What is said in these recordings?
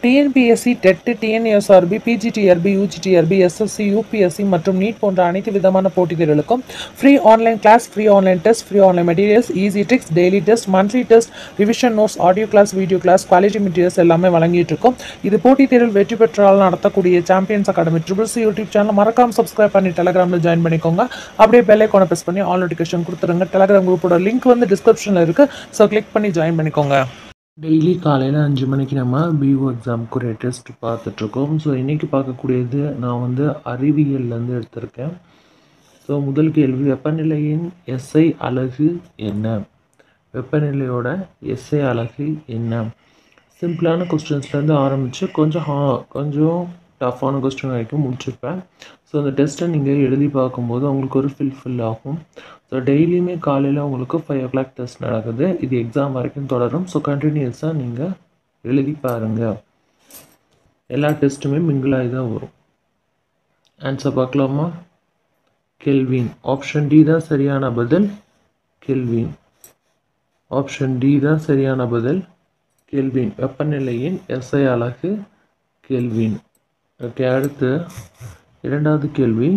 TNPSC TET TNSRB PGTRB UGTRB SSC UPSC மற்றும் NEET போன்ற அனைத்து விதமான போட்டித் தேர்வுகளுக்கும் free online class free online test free online materials easy tricks daily test monthly test revision notes audio class video class quality materials எல்லாமே வழங்கிட்டு இருக்கோம் இது போட்டித் தேர்வில் வெற்றி பெற்றால் நடத்தக்கூடிய champions academy triples YouTube channel மறக்காம சப்ஸ்கிரைப் பண்ணி டெலகிராமில் ஜாயின் பண்ணிக்கோங்க அப்படியே பெல் ஐக்கானை ப்ரெஸ் பண்ணி ஆல் நோட்டிஃபிகேஷன் கொடுத்துருங்க டெலகிராம் குரூப்போட லிங்க் வந்து டிஸ்கிரிப்ஷனில் இருக்குது ஸோ கிளிக் பண்ணி ஜாயின் பண்ணிக்கோங்க டெய்லி காலையில் அஞ்சு மணிக்கு நம்ம பிஓ எக்ஸாமுக்கு ஒரு டெஸ்ட் பார்த்துட்ருக்கோம் ஸோ இன்றைக்கி பார்க்கக்கூடியது நான் வந்து அறிவியல்லேருந்து எடுத்திருக்கேன் ஸோ முதல் கேள்வி வெப்பநிலையின் எஸ்ஐ அலகு என்ன வெப்பநிலையோட எஸ்ஐ அலகு என்ன சிம்பிளான கொஸ்டின்ஸ்லேருந்து ஆரம்பித்து கொஞ்சம் ஹா கொஞ்சம் டஃப்பான கொஸ்டின் வரைக்கும் முடிச்சிருப்பேன் ஸோ அந்த டெஸ்ட்டை நீங்கள் எழுதி பார்க்கும்போது உங்களுக்கு ஒரு ஃபில் ஃபில் ஆகும் ஸோ டெய்லியுமே காலையில் உங்களுக்கு ஃபைவ் ஓ கிளாக் டெஸ்ட் நடக்குது இது எக்ஸாம் வரைக்கும் தொடரும் ஸோ கண்டினியூஸாக நீங்கள் எழுதி பாருங்கள் எல்லா டெஸ்ட்டுமே மிங்கிளாகி தான் வரும் ஆன்சர் பார்க்கலாமா கெல்வின் ஆப்ஷன் டி தான் சரியான பதில் கெல்வின் ஆப்ஷன் டி தான் சரியான பதில் கெல்வின் வெப்பநிலையின் எஸ்ஐ அலகு கெல்வின் ஓகே அடுத்து இரண்டாவது கேள்வி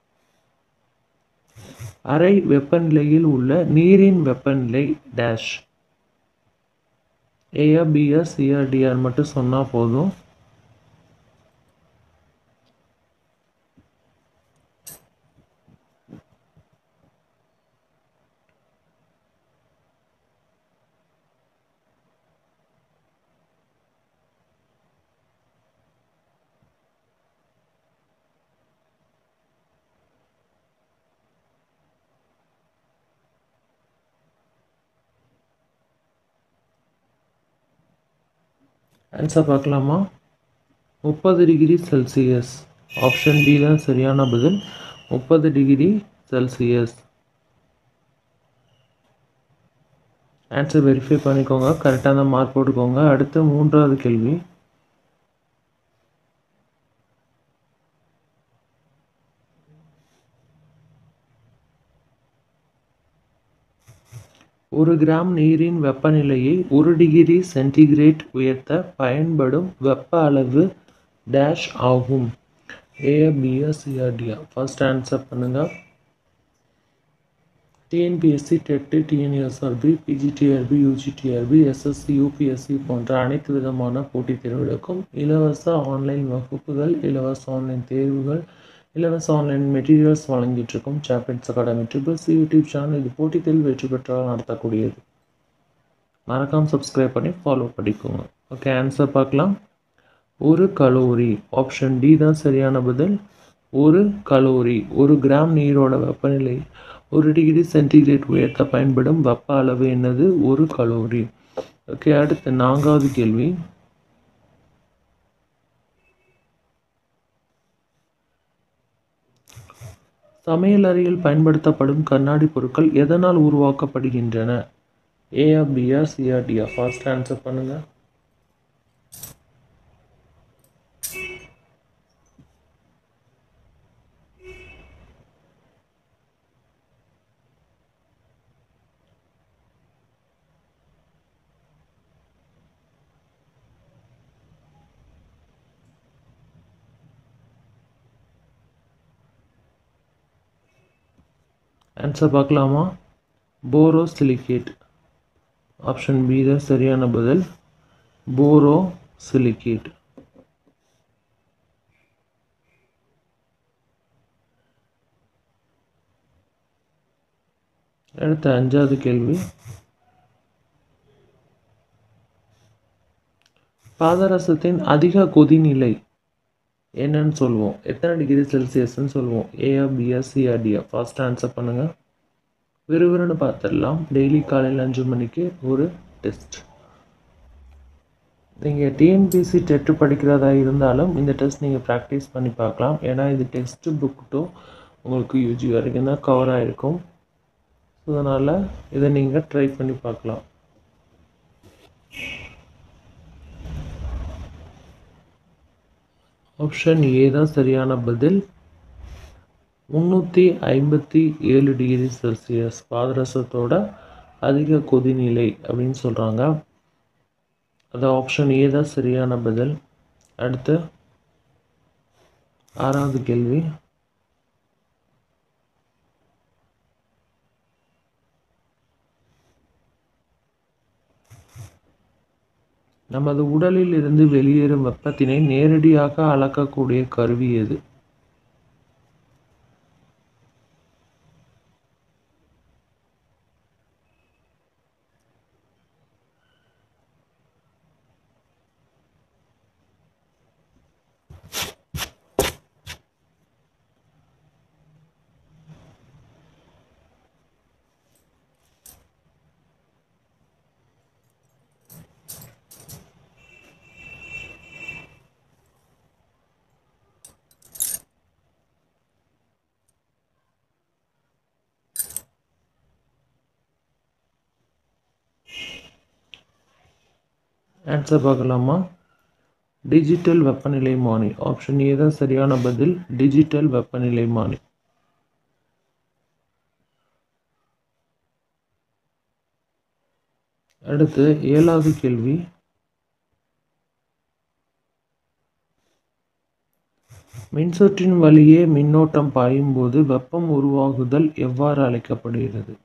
அறை வெப்பநிலையில் உள்ள நீரின் வெப்பநிலை டேஷ் ஏஆ பிஆ சிஆர் டிஆர் மட்டும் சொன்னால் போதும் ஆன்சர் பார்க்கலாமா முப்பது டிகிரி செல்சியஸ் ஆப்ஷன் டி தான் சரியான பதில் முப்பது டிகிரி செல்சியஸ் ஆன்சர் வெரிஃபை பண்ணிக்கோங்க கரெக்டாக தான் மார்க் போட்டுக்கோங்க அடுத்து மூன்றாவது கேள்வி ஒரு கிராம் நீரின் வெப்பநிலையை ஒரு டிகிரி சென்டிகிரேட் உயர்த்த பயன்படும் வெப்ப அளவு டேஷ் ஆகும் ஏஆ பிஆ சிஆர்டிஆ ஃபர்ஸ்ட் ஆன்சர் பண்ணுங்கள் TNPSC TET TNSRB PGTRB UGTRB SSC UPSC போன்ற அனைத்து விதமான போட்டித் தேர்வுகளுக்கும் இலவச ஆன்லைன் வகுப்புகள் இலவச ஆன்லைன் தேர்வுகள் இலவச ஆன்லைன் மெட்டீரியல்ஸ் வழங்கிட்டு இருக்கும் champions academy triples YouTube channel இது போட்டித் தேர்வு வெற்றி பெற்றால் நடத்தக்கூடியது மறக்காமல் சப்ஸ்கிரைப் பண்ணி ஃபாலோ பண்ணிக்கோங்க ஓகே ஆன்சர் பார்க்கலாம் ஒரு கலோரி ஆப்ஷன் டி தான் சரியான பதில் ஒரு கலோரி ஒரு கிராம் நீரோட வெப்பநிலை ஒரு டிகிரி சென்டிகிரேட் உயர்த்த பயன்படும் வெப்ப அளவு என்னது ஒரு கலோரி ஓகே அடுத்து நான்காவது கேள்வி சமையலறையில் பயன்படுத்தப்படும் கண்ணாடி பொருட்கள் எதனால் உருவாக்கப்படுகின்றன ஏஆ பிஆ சிஆர்டிஆ ஃபாஸ்ட் ஆன்சர் பண்ணுங்க ஆன்சர் பார்க்கலாமா போரோ சிலிகேட் ஆப்ஷன் பி தான் சரியான பதில் போரோ சிலிகேட் அடுத்த அஞ்சாவது கேள்வி பாதரசத்தின் அதிக கொதிநிலை என்னன்னு சொல்லுவோம் எத்தனை டிகிரி செல்சியஸ்ன்னு சொல்லுவோம் ஏஆ பிஆ சிஆர்டிஆ ஃபர்ஸ்ட் ஆன்சர் பண்ணுங்கள் விறுவிறுன்னு பார்த்துடலாம் டெய்லி காலையில் அஞ்சு மணிக்கு ஒரு டெஸ்ட் நீங்கள் டிஎன்பிசி டெட்டு படிக்கிறதா இருந்தாலும் இந்த டெஸ்ட் நீங்கள் ப்ராக்டிஸ் பண்ணி பார்க்கலாம் ஏன்னா இது டெஸ்ட் புக்கிட்டும் உங்களுக்கு யூஜி வரைக்கும் தான் கவர் ஆகிருக்கும் ஸோ அதனால் இதை நீங்கள் ட்ரை பண்ணி பார்க்கலாம் ஆப்ஷன் ஏ தான் சரியான பதில் முந்நூற்றி ஐம்பத்தி ஏழு டிகிரி செல்சியஸ் பாதரசத்தோட அதிக கொதிநிலை அப்படின்னு சொல்கிறாங்க அது ஆப்ஷன் ஏ தான் சரியான பதில் அடுத்து ஆறாவது கேள்வி நமது உடலில் இருந்து வெளியேறும் வெப்பத்தினை நேரடியாக அளக்கக்கூடிய கருவி எது ஆன்சர் பார்க்கலாமா டிஜிட்டல் வெப்பநிலை மானி ஆப்ஷன் ஏ தான் சரியான பதில் டிஜிட்டல் வெப்பநிலை மானி அடுத்து ஏழாவது கேள்வி மின்சுற்றின் வழியே மின்னோட்டம் பாயும் போது வெப்பம் உருவாகுதல் எவ்வாறு அழைக்கப்படுகிறது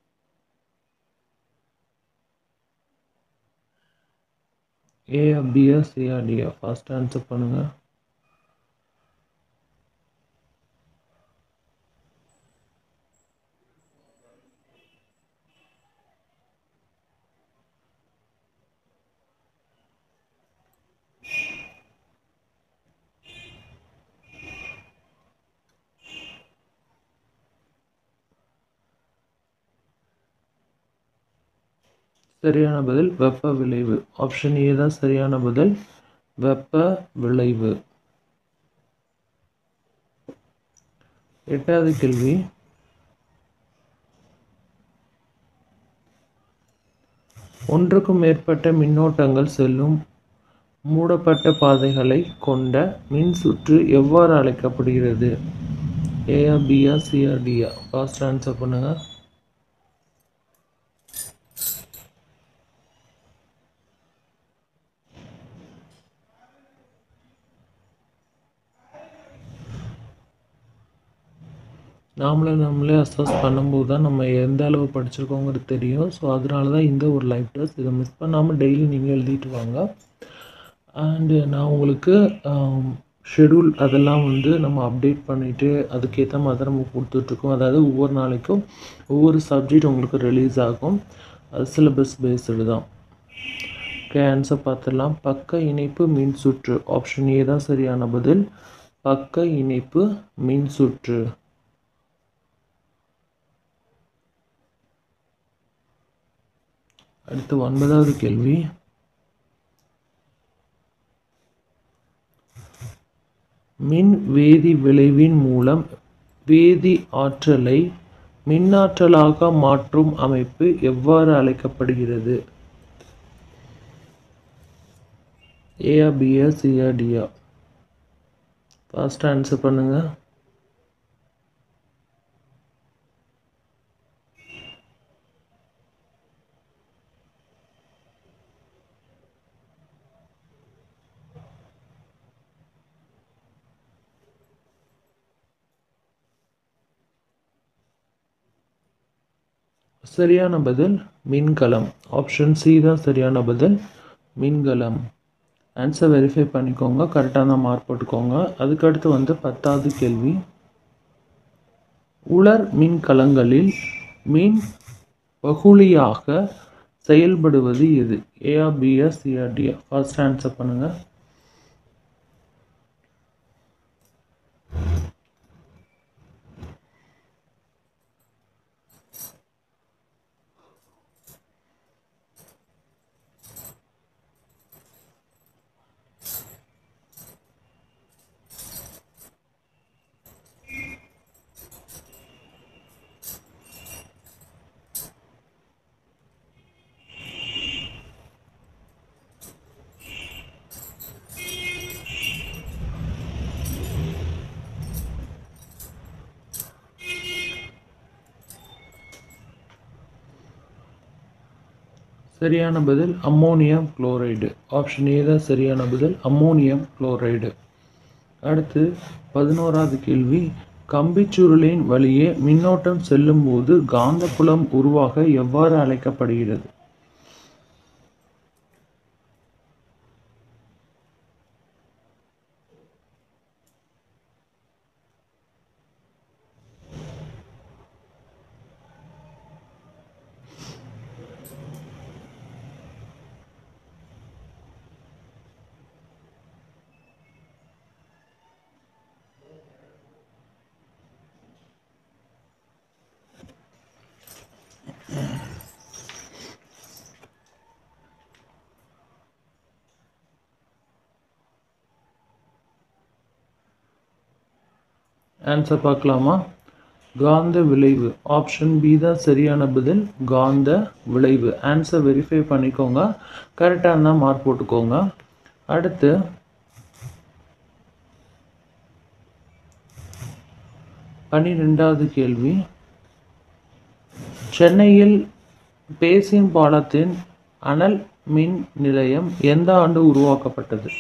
ஏஆ பிஆ சிஆ டிஆ ஃபர்ஸ்ட் ஆன்சர் பண்ணுங்க சரியான பதில் வெப்ப விளைவு ஆப்ஷன் ஏ தான் சரியான பதில் வெப்ப விளைவு எட்டாவது கேள்வி ஒன்றுக்கும் மேற்பட்ட மின்னோட்டங்கள் செல்லும் மூடப்பட்ட பாதைகளை கொண்ட மின்சுற்று எவ்வாறு அழைக்கப்படுகிறது ஏஆ பிஆ சிஆ டிஆ ஃபாஸ்ட் ஆன்சர் பண்ணுங்க நாமளே நம்மளே அசஸ் பண்ணும்போது தான் நம்ம எந்த அளவு படிச்சிருக்கோங்கிறது தெரியும் ஸோ அதனால தான் இந்த ஒரு லைஃப் டெஸ்ட் இதை மிஸ் பண்ணாமல் டெய்லி நீங்கள் எழுதிட்டு வாங்க அண்டு நான் உங்களுக்கு ஷெடியூல் அதெல்லாம் வந்து நம்ம அப்டேட் பண்ணிவிட்டு அதுக்கேற்ற மாதிரி தான் நம்ம கொடுத்துட்ருக்கோம் அதாவது ஒவ்வொரு நாளைக்கும் ஒவ்வொரு சப்ஜெக்ட் உங்களுக்கு ரிலீஸ் ஆகும் அது சிலபஸ் பேஸ்டு தான் ஓகே ஆன்சர் பார்த்துடலாம் பக்க இணைப்பு மின் சுற்று ஆப்ஷன் ஏ தான் சரியான பதில் பக்க இணைப்பு மின் சுற்று அடுத்து ஒன்பதாவது கேள்வி மின் வேதி விளைவின் மூலம் வேதி ஆற்றலை மின்னாற்றலாக மாற்றும் அமைப்பு எவ்வாறு அழைக்கப்படுகிறது ஏஆ பிஆ சிஆ டிஆ ஃபாஸ்ட் ஆன்சர் பண்ணுங்க சரியான பதில் மின்கலம் ஆப்ஷன் சி தான் சரியான பதில் மின்கலம் ஆன்சர் வெரிஃபை பண்ணிக்கோங்க கரெக்டாக தான் மார்க் போட்டுக்கோங்க அதுக்கடுத்து வந்து பத்தாவது கேள்வி உலர் மின்கலங்களில் மின் பகுளியாக செயல்படுவது எது ஏஆ பிஆ சிஆர்டிஆ ஃபர்ஸ்ட் ஆன்சர் பண்ணுங்கள் சரியான பதில் அம்மோனியம் குளோரைடு ஆப்ஷன் ஏ தான் சரியான பதில் அம்மோனியம் குளோரைடு அடுத்து பதினோராவது கேள்வி கம்பிச்சுருளின் வழியே மின்னோட்டம் செல்லும்போது காந்தப்புலம் உருவாக எவ்வாறு அழைக்கப்படுகிறது ஆன்சர் பார்க்கலாமா காந்த விளைவு ஆப்ஷன் பி தான் சரியான பதில் காந்த விளைவு ஆன்சர் வெரிஃபை பண்ணிக்கோங்க கரெக்டாக இருந்தால் மார்க் போட்டுக்கோங்க அடுத்து பன்னிரெண்டாவது கேள்வி சென்னையில் பேசின் பாலத்தின் அனல் மின் நிலையம் எந்த ஆண்டு உருவாக்கப்பட்டது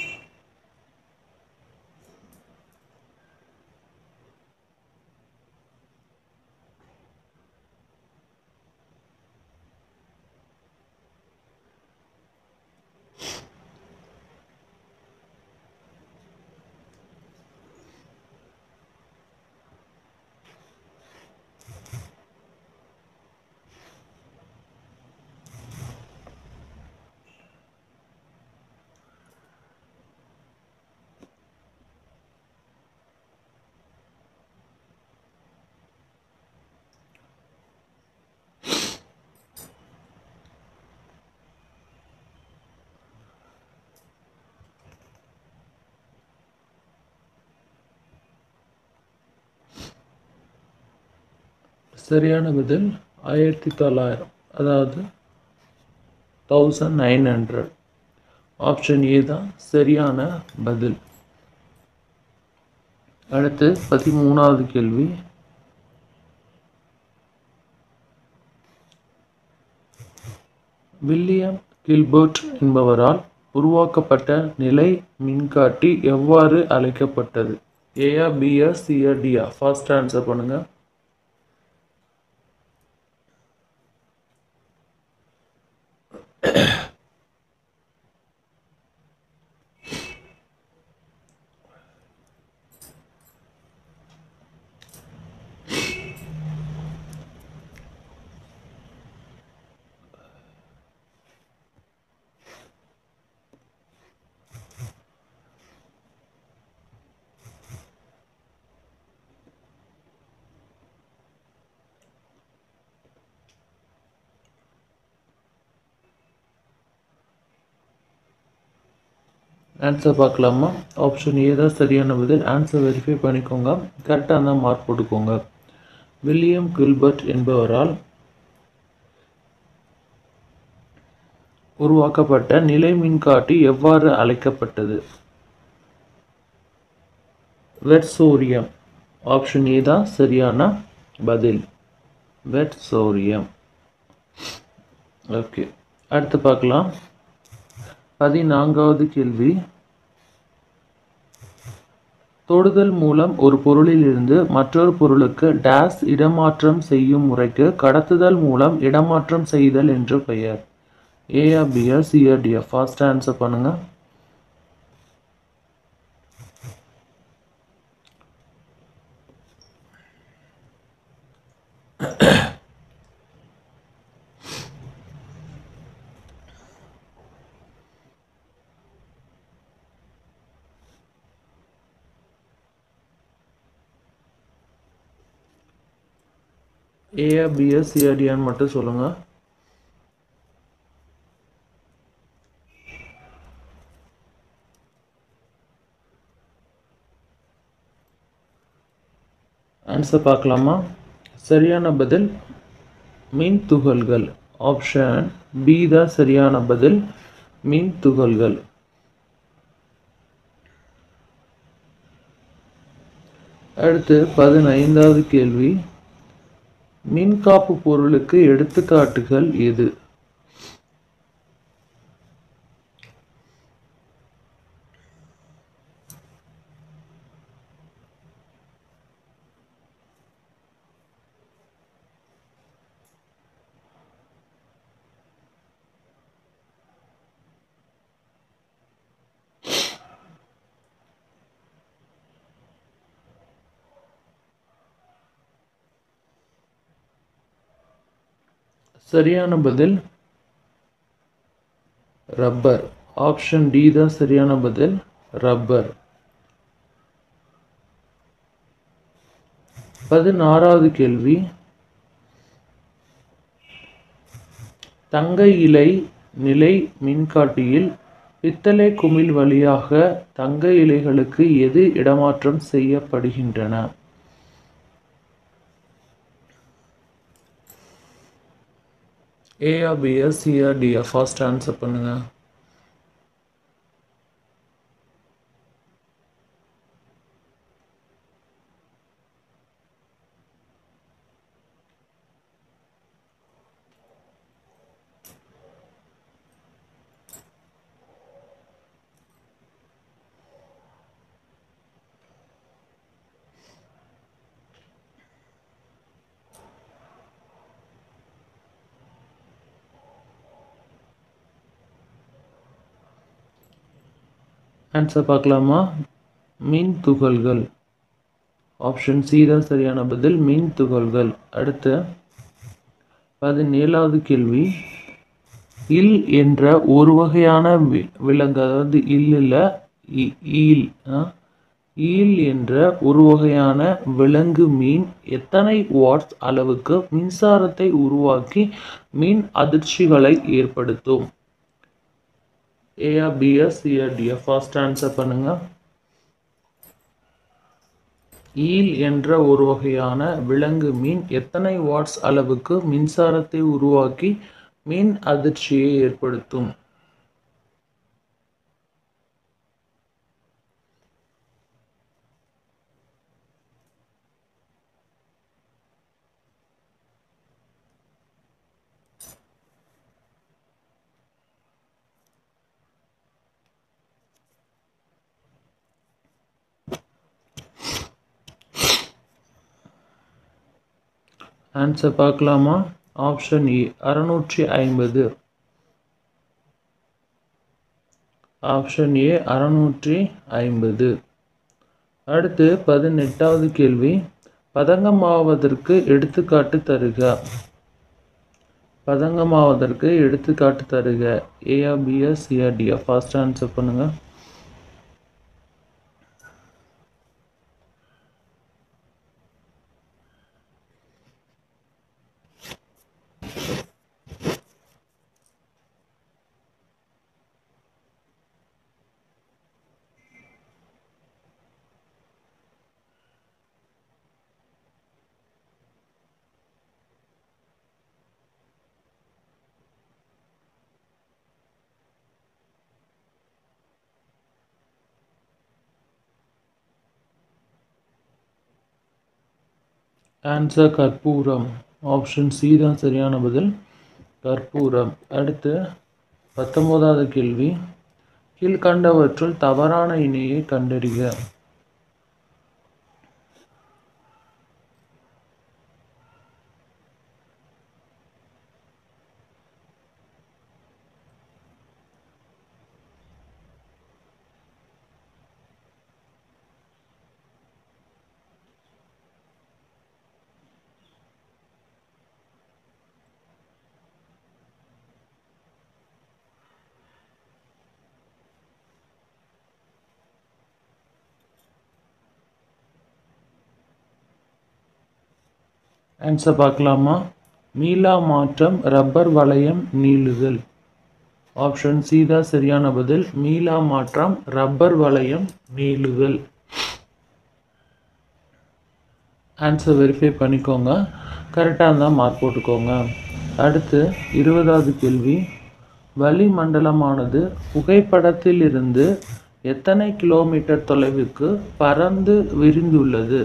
சரியான பதில் ஆயிரத்தி தொள்ளாயிரம் அதாவது thousand nine hundred option A தான் சரியான பதில் அடுத்து பதிமூணாவது கேள்வி வில்லியம் கில்பர்ட் என்பவரால் உருவாக்கப்பட்ட நிலை மின்காட்டி எவ்வாறு அழைக்கப்பட்டது ஏஆ பிஆ சிஆ டிஆ ஃபர்ஸ்ட் ஆன்சர் பண்ணுங்க ஆன்சர் பார்க்கலாமா ஆப்ஷன் ஏ தான் சரியான பதில் ஆன்சர் வெரிஃபை பண்ணிக்கோங்க கரெக்டாக இருந்தால் மார்க் போட்டுக்கோங்க வில்லியம் கில்பர்ட் என்பவரால் உருவாக்கப்பட்ட நிலை மின்காட்டி எவ்வாறு அழைக்கப்பட்டது வெட்சோரியம் ஆப்ஷன் ஏ தான் சரியான பதில் வெட்சோரியம் ஓகே அடுத்து பார்க்கலாம் பதினான்காவது கேள்வி தொடுதல் மூலம் ஒரு பொருளிலிருந்து மற்றொரு பொருளுக்கு டேஸ் இடமாற்றம் செய்யும் முறைக்கு கடத்துதல் மூலம் இடமாற்றம் செய்தல் என்று பெயர் ஏஆ பிஆ சிஆ டிஆ ஃபாஸ்ட் ஆன்சர் பண்ணுங்க ஏஆ பிஆ சிஆ டிஆன்னு மட்டும் சொல்லுங்க ஆன்சர் பார்க்கலாமா சரியான பதில் மின் துகள்கள் ஆப்ஷன் பி தான் சரியான பதில் மின் துகள்கள் அடுத்து பதினைந்தாவது கேள்வி மின்காப்பு பொருளுக்கு எடுத்துக்காட்டுகள் எது சரியான பதில் ரப்பர் ஆப்ஷன் டி தான் சரியான பதில் ரப்பர் பதினாறாவது கேள்வி தங்க இலை நிலை மின்காட்டியில் பித்தளை குமிழ் வழியாக தங்க இலைகளுக்கு எது இடமாற்றம் செய்யப்படுகின்றன ஏஆ பிஆ சிஆ டிஆ ஃபாஸ்ட் ஆன்சர் பண்ணுங்க ஆன்சர் பார்க்கலாமா மின் துகள்கள் ஆப்ஷன் சி தான் சரியான பதில் மின் துகள்கள் அடுத்து பதினேழாவது கேள்வி இல் என்ற ஒரு வகையான வி- விலங்கு அதாவது இல்லில் ஈல் ஆ? ஈல் என்ற ஒரு வகையான விலங்கு மீன் எத்தனை வாட்ஸ் அளவுக்கு மின்சாரத்தை உருவாக்கி மின் அதிர்ச்சிகளை ஏற்படுத்தும் ஏஆ பிஆ சிஆ டிஆ ஃபாஸ்ட் ஆன்சர் பண்ணுங்க ஈல் என்ற ஒரு வகையான விலங்கு மீன் எத்தனை வாட்ஸ் அளவுக்கு மின்சாரத்தை உருவாக்கி மின் அதிர்ச்சியை ஏற்படுத்தும் ஆன்சர் பார்க்கலாமா ஆப்ஷன் ஏ அறுநூற்றி ஐம்பது ஆப்ஷன் ஏ அறுநூற்றி ஐம்பது அடுத்து பதினெட்டாவது கேள்வி பதங்கமாவதற்கு எடுத்துக்காட்டு தருக பதங்கமாவதற்கு எடுத்துக்காட்டு தருக ஏஆ பிஆ சிஆ டிஆ ஃபாஸ்ட் ஆன்சர் பண்ணுங்க ஆன்சர் கற்பூரம் ஆப்ஷன் சி தான் சரியான பதில் கற்பூரம் அடுத்து பத்தொன்பதாவது கேள்வி கீழ்கண்டவற்றுள் தவறான இணையை கண்டறிக ஆன்சர் பார்க்கலாமா மீளா மாற்றம் ரப்பர் வளையம் நீளுதல் ஆப்ஷன் சி தான் சரியான பதில் மீளா மாற்றம் ரப்பர் வளையம் நீளுதல் ஆன்சர் வெரிஃபை பண்ணிக்கோங்க கரெக்டாக இருந்தால் மார்க் போட்டுக்கோங்க அடுத்து இருபதாவது கேள்வி வளிமண்டலமானது புகைப்படத்தில் இருந்து எத்தனை கிலோமீட்டர் தொலைவுக்கு பறந்து விரிந்துள்ளது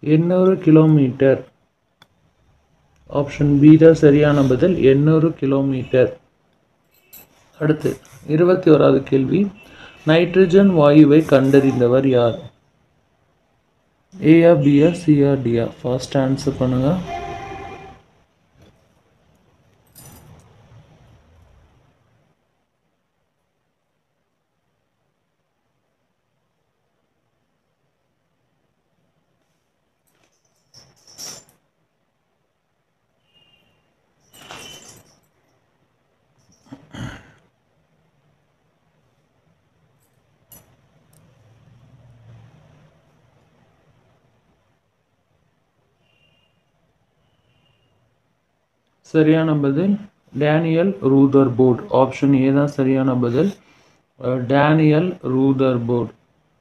எண்ணூறு கிலோமீட்டர் ஆப்ஷன் பி தான் சரியான பதில் எண்ணூறு கிலோமீட்டர் அடுத்து இருபத்தி ஓராவது கேள்வி நைட்ரஜன் வாயுவை கண்டறிந்தவர் யார் ஏஆ பிஆ சிஆ டிஆ ஃபர்ஸ்ட் ஆன்சர் பண்ணுங்க சரியான பதில் Daniel Rutherford option A தான் சரியான பதில் அஹ், டேனியல் ரூதர் போர்ட்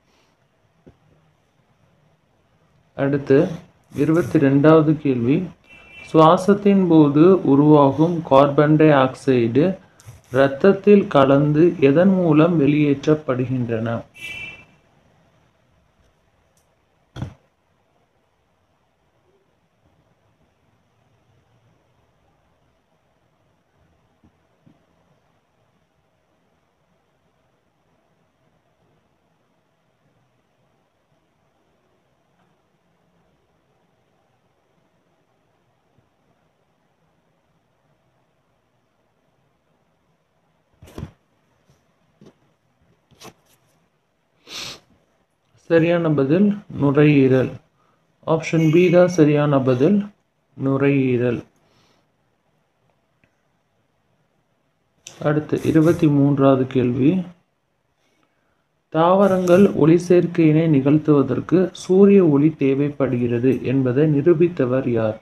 அடுத்து இருபத்தி ரெண்டாவது கேள்வி சுவாசத்தின் போது உருவாகும் கார்பன் டை ஆக்சைடு இரத்தத்தில் கலந்து எதன் மூலம் வெளியேற்றப்படுகின்றன சரியான பதில் நுரையீரல் ஆப்ஷன் பி தான் சரியான பதில் நுரையீரல் அடுத்து இருபத்தி மூன்றாவது கேள்வி தாவரங்கள் ஒளி சேர்க்கையினை நிகழ்த்துவதற்கு சூரிய ஒளி தேவைப்படுகிறது என்பதை நிரூபித்தவர் யார்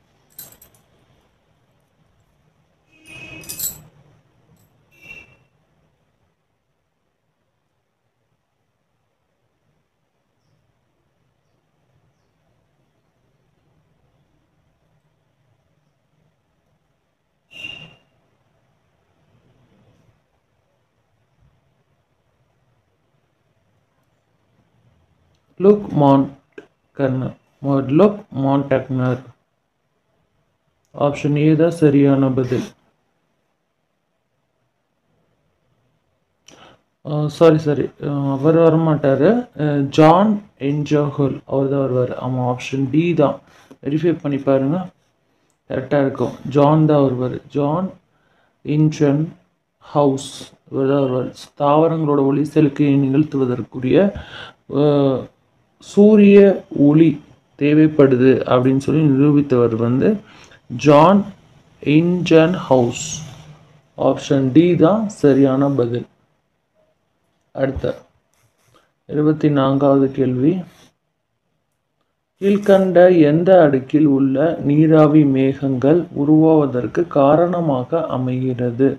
லுக் மான்ட் லுக் மான்டக்னர் ஆப்ஷன் ஏ தான் சரியான பதில் சாரி சாரி அவர் வரமாட்டார் ஜான் என்ஜோஹல் அவர் தான் வருவார் ஆமாம் ஆப்ஷன் டி தான் வெரிஃபை பண்ணி பாருங்க கரெக்டாக இருக்கும் ஜான் தான் வருவார் ஜான் இன்ஜன் ஹவுஸ் இவர் தான் வருவார் தாவரங்களோட ஒளி செலுக்கையை நிகழ்த்துவதற்குரிய அஹ், சூரிய ஒளி தேவைப்படுது அப்படின்னு சொல்லி நிரூபித்தவர் வந்து John Ingenhousz option D தான் சரியான பதில் அடுத்த இருபத்தி நான்காவது கேள்வி கீழ்கண்ட எந்த அடுக்கில் உள்ள நீராவி மேகங்கள் உருவாவதற்கு காரணமாக அமைகிறது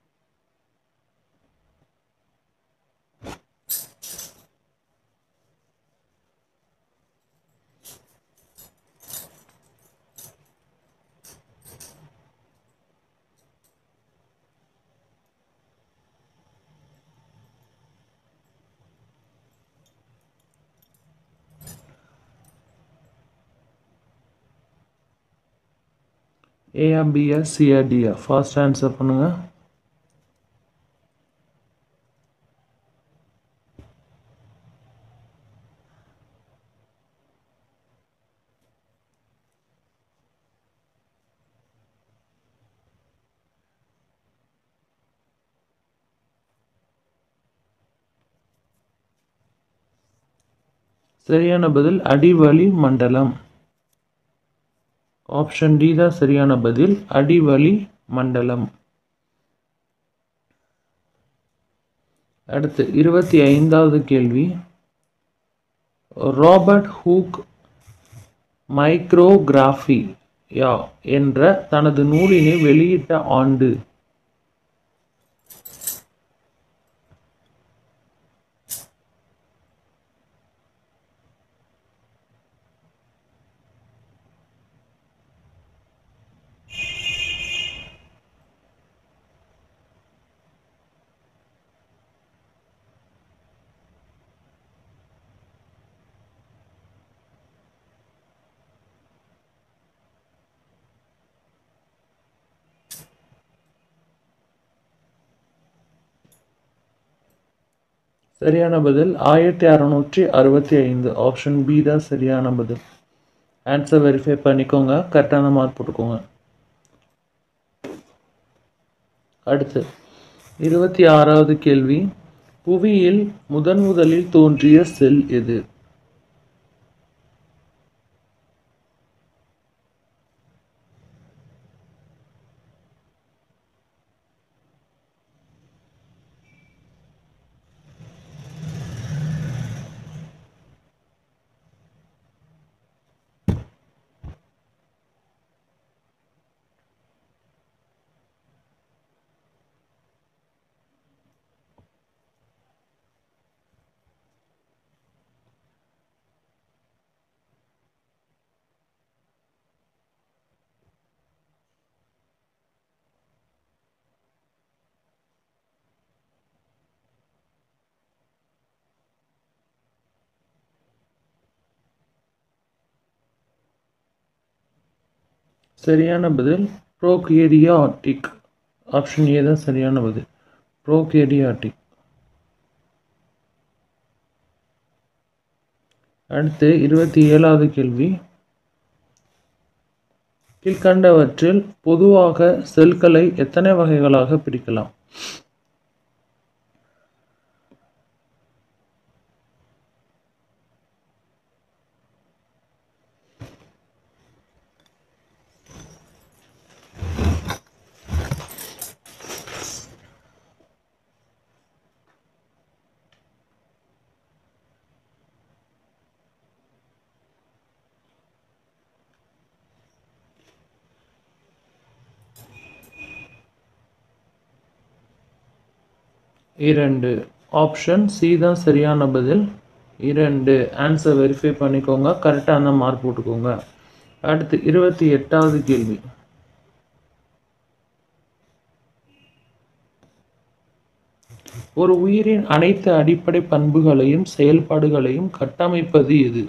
ஏஆ பிஆ சிஆ டிஆ ஃபாஸ்ட் ஆன்சர் பண்ணுங்க சரியான பதில் அடிவளி மண்டலம் ஆப்ஷன் டி தான் சரியான பதில் அடிவளி மண்டலம் அடுத்து இருபத்தி ஐந்தாவது கேள்வி ராபர்ட் ஹூக் மைக்ரோகிராஃபி யா என்ற தனது நூலினை வெளியிட்ட ஆண்டு சரியான பதில் ஆயிரத்தி அறநூற்றி அறுபத்தி ஐந்து ஆப்ஷன் பி தான் சரியான பதில் ஆன்சர் வெரிஃபை பண்ணிக்கோங்க கரெக்டான மார்க் போட்டுக்கோங்க அடுத்து இருபத்தி ஆறாவது கேள்வி புவியில் முதன் முதலில் தோன்றிய செல் எது சரியான பதில் ப்ரோகேரியாட்டிக் ஆப்ஷன் ஏ தான் சரியான பதில் ப்ரோகேரியாட்டிக் அடுத்து இருபத்தி ஏழாவது கேள்வி கீழ்கண்டவற்றில் பொதுவாக செல்களை எத்தனை வகைகளாக பிரிக்கலாம் இரண்டு ஆப்ஷன் சி தான் சரியான பதில் இரண்டு ஆன்சர் வெரிஃபை பண்ணிக்கோங்க கரெக்டாக அந்த மார்க் போட்டுக்கோங்க அடுத்து இருபத்தி எட்டாவது கேள்வி ஒரு உயிரின் அனைத்து அடிப்படை பண்புகளையும் செயல்பாடுகளையும் கட்டமைப்பது எது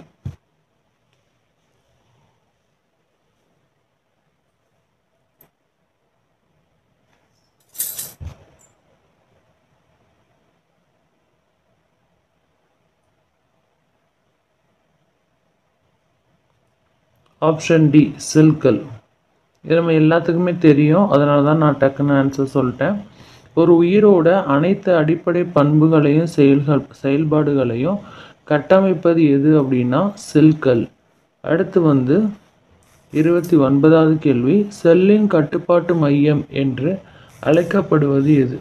ஆப்ஷன் டி செல்கள் இது நம்ம எல்லாத்துக்குமே தெரியும் அதனால தான் நான் டக்குன்னு ஆன்சர் சொல்லிட்டேன் ஒரு உயிரோட அனைத்து அடிப்படை பண்புகளையும் செயல்கள் செயல்பாடுகளையும் கட்டமைப்பது எது அப்படின்னா செல்கள் அடுத்து வந்து இருபத்தி ஒன்பதாவது கேள்வி செல்லின் கட்டுப்பாட்டு மையம் என்று அழைக்கப்படுவது எது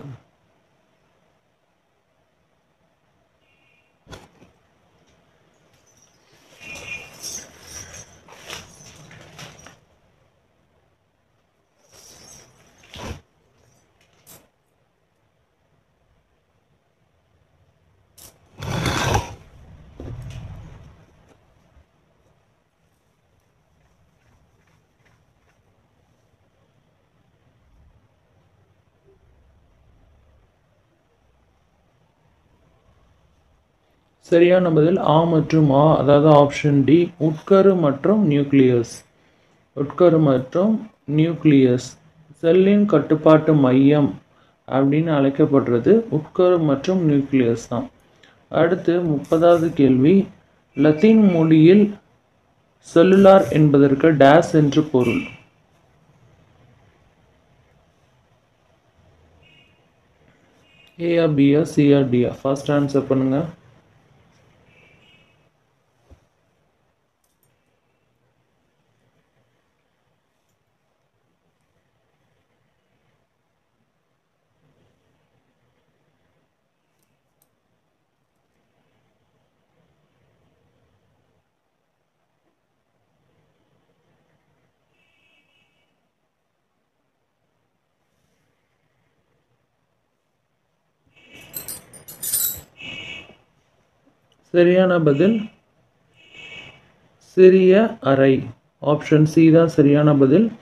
சரியான பதில் ஆ மற்றும் ஆ அதாவது ஆப்ஷன் டி உட்கரு மற்றும் நியூக்ளியஸ் உட்கரு மற்றும் நியூக்ளியஸ் செல்லின் கட்டுப்பாட்டு மையம் அப்படின்னு அழைக்கப்படுறது உட்கரு மற்றும் நியூக்ளியஸ் தான் அடுத்து முப்பதாவது கேள்வி லத்தீன் மொழியில் செல்லுலார் என்பதற்கு டேஸ் என்று பொருள் ஏஆ பிஆ சிஆ டிஆ ஃபர்ஸ்ட் ஆன்சர் பண்ணுங்க சரியான பதில் சிறிய அறை ஆப்ஷன் சி தான் சரியான பதில்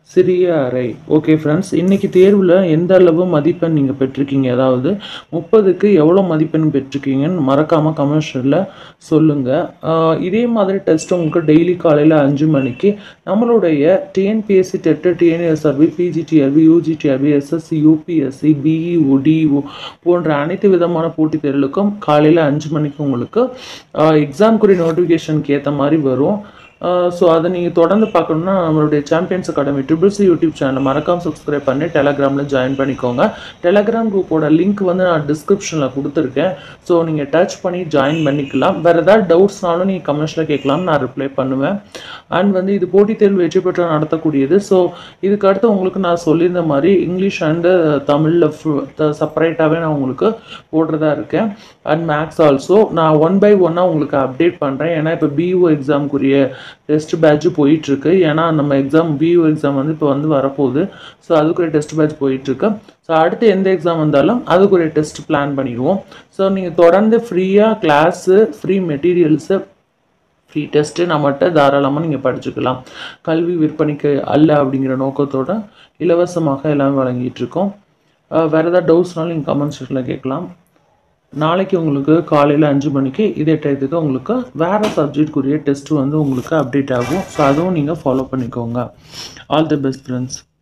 சிறிய அறை ஓகே ஃப்ரெண்ட்ஸ் இன்னைக்கு தேர்வில் எந்த அளவு மதிப்பெண் நீங்கள் பெற்றிருக்கீங்க அதாவது முப்பதுக்கு எவ்வளோ மதிப்பெண் பெற்றிருக்கீங்கன்னு மறக்காமல் கமர்ஷியலில் சொல்லுங்கள் இதே மாதிரி டெஸ்ட் உங்களுக்கு டெய்லி காலையில் அஞ்சு மணிக்கு நம்மளுடைய TNPSC TET TNSRB PGTRB UGTRB SSC UPSC BEO DEO போன்ற அனைத்து விதமான போட்டித் தேர்வுகளுக்கும் காலையில் அஞ்சு மணிக்கு உங்களுக்கு எக்ஸாம்க்குரிய நோட்டிஃபிகேஷனுக்கு ஏற்ற மாதிரி வரும் ஸோ அதை நீங்கள் தொடர்ந்து பார்க்கணுன்னா நம்மளுடைய சாம்பியன்ஸ் அகாடமி ட்ரிபிள்ஸ் யூடியூப் சேனலை மறக்காம சப்ஸ்கிரைப் பண்ணி டெலகிராமில் ஜாயின் பண்ணிக்கோங்க டெலகிராம் குரூப்போட லிங்க் வந்து நான் டிஸ்கிரிப்ஷனில் கொடுத்துருக்கேன் ஸோ நீங்கள் டச் பண்ணி ஜாயின் பண்ணிக்கலாம் வேறு ஏதாவது டவுட்ஸ்னாலும் நீங்கள் கமெண்ட்ஸில் கேட்கலாம் நான் ரிப்ளை பண்ணுவேன் அண்ட் வந்து இது போட்டித் தேர்வு வெற்றி பெற்று நடத்தக்கூடியது ஸோ இதுக்கு அடுத்து உங்களுக்கு நான் சொல்லியிருந்த மாதிரி இங்கிலீஷ் அண்டு தமிழில் செப்பரேட்டாகவே நான் உங்களுக்கு போடுறதா இருக்கேன் அண்ட் மேக்ஸ் ஆல்சோ நான் ஒன் பை ஒன்னாக உங்களுக்கு அப்டேட் பண்ணுறேன் ஏன்னா இப்போ பிஓ எக்ஸாமுக்குரிய டெஸ்ட் பேட்ச் போயிட்டுருக்கு ஏன்னா நம்ம எக்ஸாம் பிஓ எக்ஸாம் வந்து இப்போ வந்து வரப்போகுது ஸோ அதுக்குரிய டெஸ்ட் பேட்ச் போயிட்டுருக்கு ஸோ அடுத்து எந்த எக்ஸாம் வந்தாலும் அதுக்குரிய டெஸ்ட் பிளான் பண்ணிடுவோம் ஸோ நீங்கள் தொடர்ந்து ஃப்ரீயாக class free materials free test நம்மகிட்ட தாராளமாக நீங்கள் படிச்சுக்கலாம் கல்வி விற்பனைக்கு அல்ல அப்படிங்கிற நோக்கத்தோட இலவசமாக எல்லாமே வழங்கிட்டு இருக்கோம் வேறு ஏதாவது டவுட்ஸ்னாலும் நீங்கள் கமெண்ட் செக்ஷனில் கேட்கலாம் நாளைக்கு உங்களுக்கு காலையில் அஞ்சு மணிக்கு இதே டயத்துக்கு உங்களுக்கு வேறு சப்ஜெக்ட்குரிய டெஸ்ட் வந்து உங்களுக்கு அப்டேட் ஆகும் ஸோ அதுவும் நீங்கள் ஃபாலோ பண்ணிக்கோங்க ஆல் தி பெஸ்ட் ஃப்ரெண்ட்ஸ்